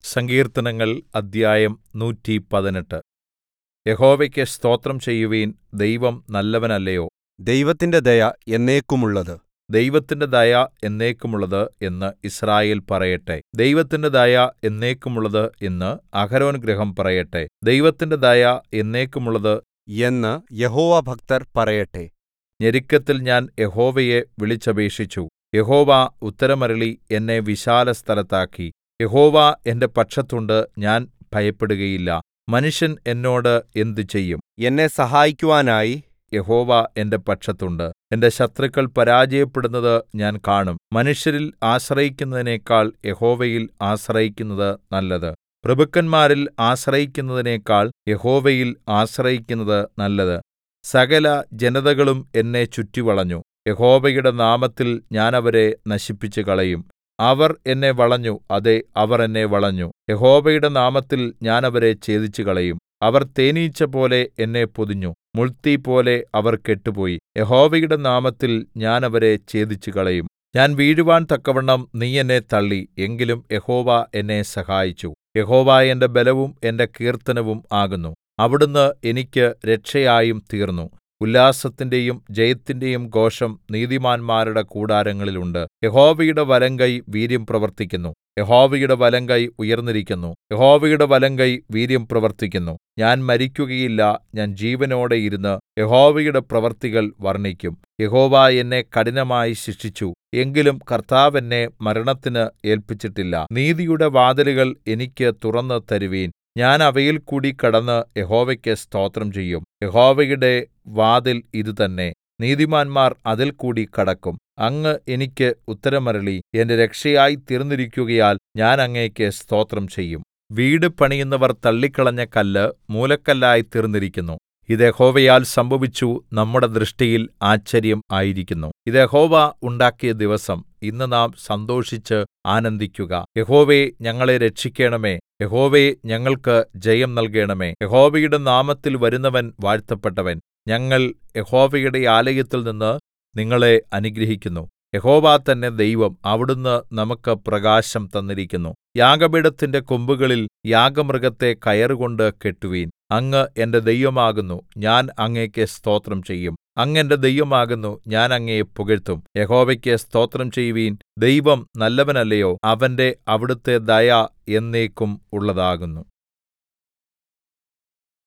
സങ്കീർത്തനങ്ങൾ അദ്ധ്യായം നൂറ്റിപ്പതിനെട്ട് യഹോവയ്ക്ക് സ്തോത്രം ചെയ്യുവിൻ ദൈവം നല്ലവനല്ലയോ ദൈവത്തിന്റെ ദയ എന്നേക്കുമുള്ളത് ദൈവത്തിന്റെ ദയ എന്നേക്കുമുള്ളത് എന്ന് യിസ്രായേൽ പറയട്ടെ ദൈവത്തിന്റെ ദയ എന്നേക്കുമുള്ളത് എന്ന് അഹരോൻ ഗൃഹം പറയട്ടെ ദൈവത്തിന്റെ ദയ എന്നേക്കുമുള്ളത് എന്ന് യഹോവാഭക്തർ പറയട്ടെ ഞെരുക്കത്തിൽ ഞാൻ യഹോവയെ വിളിച്ചപേക്ഷിച്ചു യഹോവ ഉത്തരമരുളി എന്നെ വിശാലസ്ഥലത്താക്കി യഹോവ എന്റെ പക്ഷത്തുണ്ട് ഞാൻ ഭയപ്പെടുകയില്ല മനുഷ്യൻ എന്നോട് എന്ത് ചെയ്യും എന്നെ സഹായിക്കുവാനായി യഹോവ എന്റെ പക്ഷത്തുണ്ട് എന്റെ ശത്രുക്കൾ പരാജയപ്പെടുന്നത് ഞാൻ കാണും മനുഷ്യരിൽ ആശ്രയിക്കുന്നതിനേക്കാൾ യഹോവയിൽ ആശ്രയിക്കുന്നത് നല്ലത് പ്രഭുക്കന്മാരിൽ ആശ്രയിക്കുന്നതിനേക്കാൾ യഹോവയിൽ ആശ്രയിക്കുന്നത് നല്ലത് സകല ജനതകളും എന്നെ ചുറ്റിവളഞ്ഞു യഹോവയുടെ നാമത്തിൽ ഞാൻ അവരെ നശിപ്പിച്ചുകളയും അവർ എന്നെ വളഞ്ഞു അതെ അവർ എന്നെ വളഞ്ഞു യഹോവയുടെ നാമത്തിൽ ഞാൻ അവരെ ഛേദിച്ചുകളയും അവർ തേനീച്ചപോലെ എന്നെ പൊതിഞ്ഞു മുൾതീപോലെ അവർ കെട്ടുപോയി യഹോവയുടെ നാമത്തിൽ ഞാൻ അവരെ ഛേദിച്ചുകളയും ഞാൻ വീഴുവാൻ തക്കവണ്ണം നീ എന്നെ തള്ളി എങ്കിലും യഹോവ എന്നെ സഹായിച്ചു യഹോവ എന്റെ ബലവും എന്റെ കീർത്തനവും ആകുന്നു അവിടുന്ന് എനിക്ക് രക്ഷയായും തീർന്നു ഉല്ലാസത്തിന്റെയും ജയത്തിന്റെയും ഘോഷം നീതിമാന്മാരുടെ കൂടാരങ്ങളിൽ ഉണ്ട് യഹോവയുടെ വലങ്കൈ വീര്യം പ്രവർത്തിക്കുന്നു യഹോവയുടെ വലങ്കൈ ഉയർന്നിരിക്കുന്നു യഹോവയുടെ വലങ്കൈ വീര്യം പ്രവർത്തിക്കുന്നു ഞാൻ മരിക്കുകയില്ല ഞാൻ ജീവനോടെ ഇരുന്ന് യഹോവയുടെ പ്രവൃത്തികൾ വർണ്ണിക്കും യഹോവ എന്നെ കഠിനമായി ശിക്ഷിച്ചു എങ്കിലും കർത്താവ് എന്നെ മരണത്തിന് ഏല്പിച്ചിട്ടില്ല നീതിയുടെ വാതിലുകൾ എനിക്ക് തുറന്ന് തരുവീൻ ഞാൻ അവയിൽ കൂടി കടന്ന് യഹോവയ്ക്ക് സ്തോത്രം ചെയ്യും യഹോവയുടെ വാതിൽ ഇതുതന്നെ നീതിമാന്മാർ അതിൽ കൂടി കടക്കും അങ്ങ് എനിക്ക് ഉത്തരമരുളി എന്റെ രക്ഷയായി തീർന്നിരിക്കുകയാൽ ഞാൻ അങ്ങേക്ക് സ്തോത്രം ചെയ്യും വീട് പണിയുന്നവർ തള്ളിക്കളഞ്ഞ കല്ല് മൂലക്കല്ലായി തീർന്നിരിക്കുന്നു ഇത് യഹോവയാൽ സംഭവിച്ചു നമ്മുടെ ദൃഷ്ടിയിൽ ആശ്ചര്യം ആയിരിക്കുന്നു ഇത് യഹോവ ഉണ്ടാക്കിയ ദിവസം ഇന്ന് നാം സന്തോഷിച്ച് ആനന്ദിക്കുക യഹോവേ ഞങ്ങളെ രക്ഷിക്കണമേ യഹോവേ ഞങ്ങൾക്ക് ജയം നൽകണമേ യഹോവയുടെ നാമത്തിൽ വരുന്നവൻ വാഴ്ത്തപ്പെട്ടവൻ ഞങ്ങൾ യഹോവയുടെ ആലയത്തിൽ നിന്ന് നിങ്ങളെ അനുഗ്രഹിക്കുന്നു യഹോവ തന്നെ ദൈവം അവിടുന്ന് നമുക്ക് പ്രകാശം തന്നിരിക്കുന്നു യാഗപീഠത്തിന്റെ കൊമ്പുകളിൽ യാഗമൃഗത്തെ കയറുകൊണ്ട് കെട്ടുവീൻ അങ്ങ് എന്റെ ദൈവമാകുന്നു ഞാൻ അങ്ങേക്ക് സ്തോത്രം ചെയ്യും അങ്ങ് എന്റെ ദൈവമാകുന്നു ഞാൻ അങ്ങയെ പുകഴ്ത്തും യഹോവയ്ക്ക് സ്തോത്രം ചെയ്യുവീൻ ദൈവം നല്ലവനല്ലയോ അവന്റെ അവിടുത്തെ ദയ എന്നേക്കും ഉള്ളതാകുന്നു